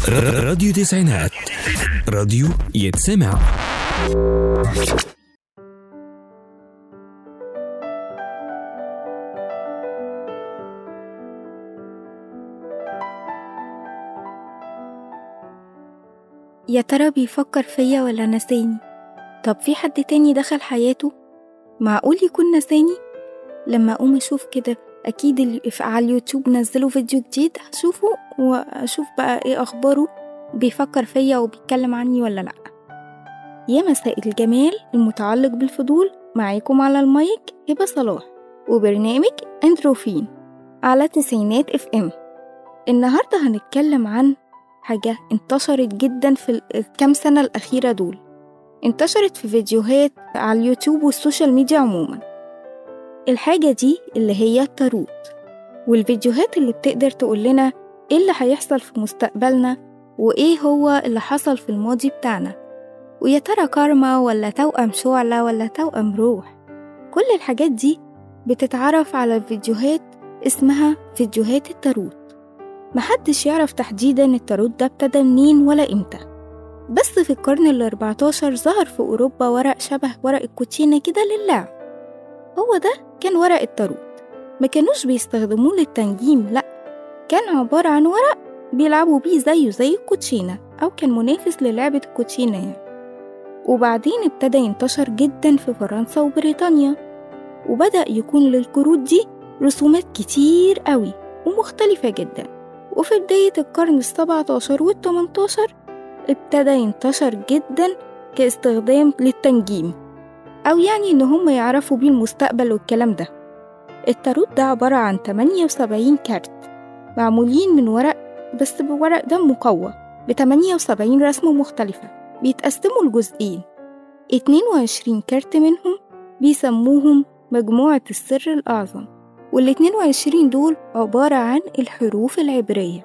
راديو تسعينات راديو يتسمع يا ترى بيفكر فيا ولا نساني طب في حد تاني دخل حياته معقول يكون نساني لما اقوم اشوف كده اكيد اللي في- على اليوتيوب نزلوا فيديو جديد هشوفه واشوف بقى ايه اخباره بيفكر فيا وبيتكلم عني ولا لا يا مساء الجمال المتعلق بالفضول معاكم على المايك هبة صلاح وبرنامج اندروفين على تسعينات اف ام النهارده هنتكلم عن حاجة انتشرت جدا في الكام سنة الأخيرة دول انتشرت في فيديوهات على اليوتيوب والسوشيال ميديا عموما الحاجة دي اللي هي التاروت والفيديوهات اللي بتقدر تقول لنا ايه اللي هيحصل في مستقبلنا وايه هو اللي حصل في الماضي بتاعنا ويا ترى كارما ولا توأم شعلة ولا توأم روح كل الحاجات دي بتتعرف على فيديوهات اسمها فيديوهات التاروت محدش يعرف تحديدا التاروت ده ابتدى منين ولا امتى بس في القرن الأربعتاشر ظهر في أوروبا ورق شبه ورق الكوتشينة كده للعب هو ده كان ورق التاروت ما كانوش بيستخدموه للتنجيم لأ كان عبارة عن ورق بيلعبوا بيه زيه زي الكوتشينة أو كان منافس للعبة الكوتشينة يعني وبعدين ابتدى ينتشر جدا في فرنسا وبريطانيا وبدأ يكون للكروت دي رسومات كتير قوي ومختلفة جدا وفي بداية القرن السبعة عشر والتمنتاشر ابتدى ينتشر جدا كاستخدام للتنجيم أو يعني إن هم يعرفوا بيه المستقبل والكلام ده التاروت ده عبارة عن 78 كارت معمولين من ورق بس بورق ده مقوى ب 78 رسمة مختلفة بيتقسموا لجزئين 22 كارت منهم بيسموهم مجموعة السر الأعظم وال 22 دول عبارة عن الحروف العبرية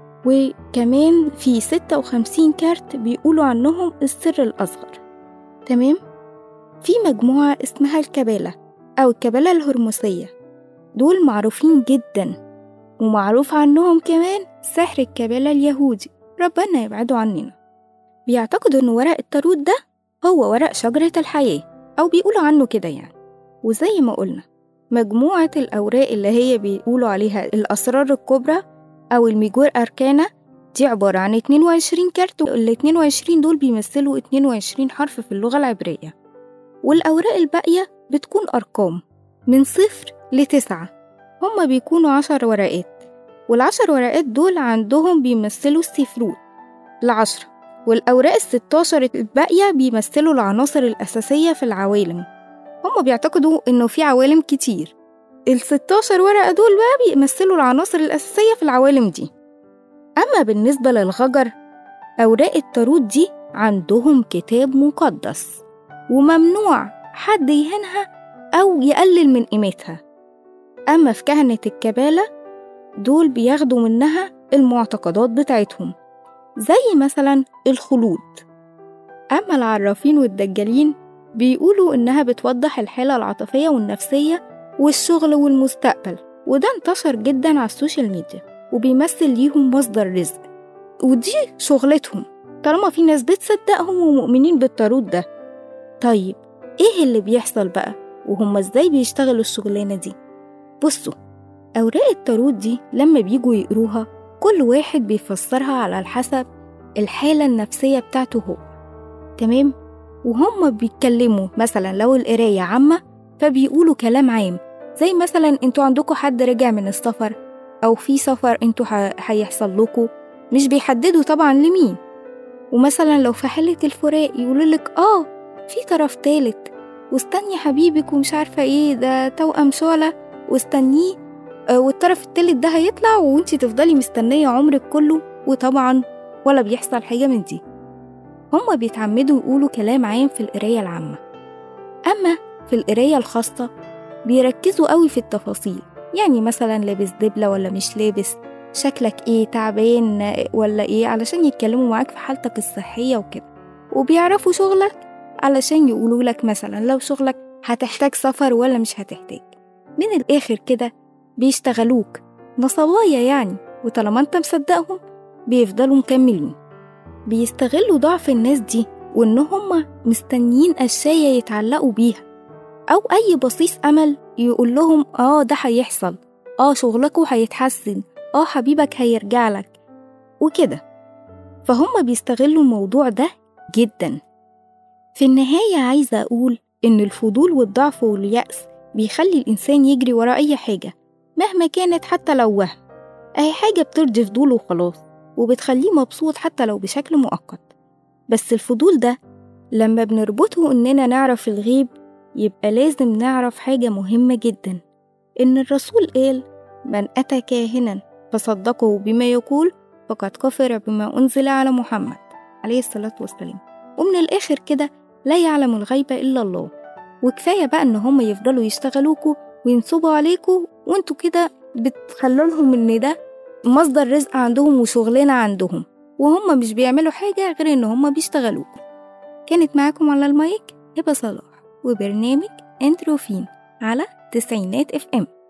وكمان في 56 كارت بيقولوا عنهم السر الأصغر تمام؟ في مجموعة اسمها الكبالة أو الكبالة الهرمسية دول معروفين جدا ومعروف عنهم كمان سحر الكبالة اليهودي ربنا يبعده عننا بيعتقدوا إن ورق التاروت ده هو ورق شجرة الحياة أو بيقولوا عنه كده يعني وزي ما قلنا مجموعة الأوراق اللي هي بيقولوا عليها الأسرار الكبرى أو الميجور أركانا دي عبارة عن 22 كارت ال 22 دول بيمثلوا 22 حرف في اللغة العبرية والأوراق الباقية بتكون أرقام من صفر لتسعة هما بيكونوا عشر ورقات والعشر ورقات دول عندهم بيمثلوا السفروت العشرة والأوراق الستاشر الباقية بيمثلوا العناصر الأساسية في العوالم هما بيعتقدوا إنه في عوالم كتير الستاشر ورقة دول بقى بيمثلوا العناصر الأساسية في العوالم دي أما بالنسبة للغجر أوراق التاروت دي عندهم كتاب مقدس وممنوع حد يهينها أو يقلل من قيمتها أما في كهنة الكبالة دول بياخدوا منها المعتقدات بتاعتهم زي مثلا الخلود أما العرافين والدجالين بيقولوا إنها بتوضح الحالة العاطفية والنفسية والشغل والمستقبل وده انتشر جدا على السوشيال ميديا وبيمثل ليهم مصدر رزق ودي شغلتهم طالما في ناس بتصدقهم ومؤمنين بالتاروت ده طيب ايه اللي بيحصل بقى وهم ازاي بيشتغلوا الشغلانة دي بصوا أوراق التاروت دي لما بيجوا يقروها كل واحد بيفسرها على حسب الحالة النفسية بتاعته هو تمام وهم بيتكلموا مثلا لو القراية عامة فبيقولوا كلام عام زي مثلا انتوا عندكم حد رجع من السفر أو في سفر انتوا ح- هيحصل لكم مش بيحددوا طبعا لمين ومثلا لو في حالة الفراق يقولولك اه في طرف تالت واستني حبيبك ومش عارفة ايه ده توأم شعلة واستنيه آه، والطرف التالت ده هيطلع وانتي تفضلي مستنية عمرك كله وطبعا ولا بيحصل حاجة من دي هما بيتعمدوا يقولوا كلام عام في القراية العامة أما في القراية الخاصة بيركزوا قوي في التفاصيل يعني مثلا لابس دبلة ولا مش لابس شكلك ايه تعبان آه، ولا ايه علشان يتكلموا معاك في حالتك الصحية وكده وبيعرفوا شغلك علشان يقولوا لك مثلا لو شغلك هتحتاج سفر ولا مش هتحتاج من الآخر كده بيشتغلوك نصبايا يعني وطالما انت مصدقهم بيفضلوا مكملين بيستغلوا ضعف الناس دي وإن هما مستنيين قشاية يتعلقوا بيها أو أي بصيص أمل يقول لهم آه ده هيحصل آه شغلكوا هيتحسن آه حبيبك هيرجع لك وكده فهم بيستغلوا الموضوع ده جدا في النهاية عايزة أقول إن الفضول والضعف واليأس بيخلي الإنسان يجري ورا أي حاجة مهما كانت حتى لو وهم أي حاجة بترضي فضوله وخلاص وبتخليه مبسوط حتى لو بشكل مؤقت بس الفضول ده لما بنربطه إننا نعرف الغيب يبقى لازم نعرف حاجة مهمة جدا إن الرسول قال من أتى كاهنا فصدقه بما يقول فقد كفر بما أنزل على محمد عليه الصلاة والسلام ومن الآخر كده لا يعلم الغيب إلا الله وكفاية بقى إن هم يفضلوا يشتغلوكوا وينصبوا عليكوا وانتوا كده بتخلوا لهم إن ده مصدر رزق عندهم وشغلنا عندهم وهم مش بيعملوا حاجة غير إن هم بيشتغلوكوا كانت معاكم على المايك هبة صلاح وبرنامج انتروفين على تسعينات اف ام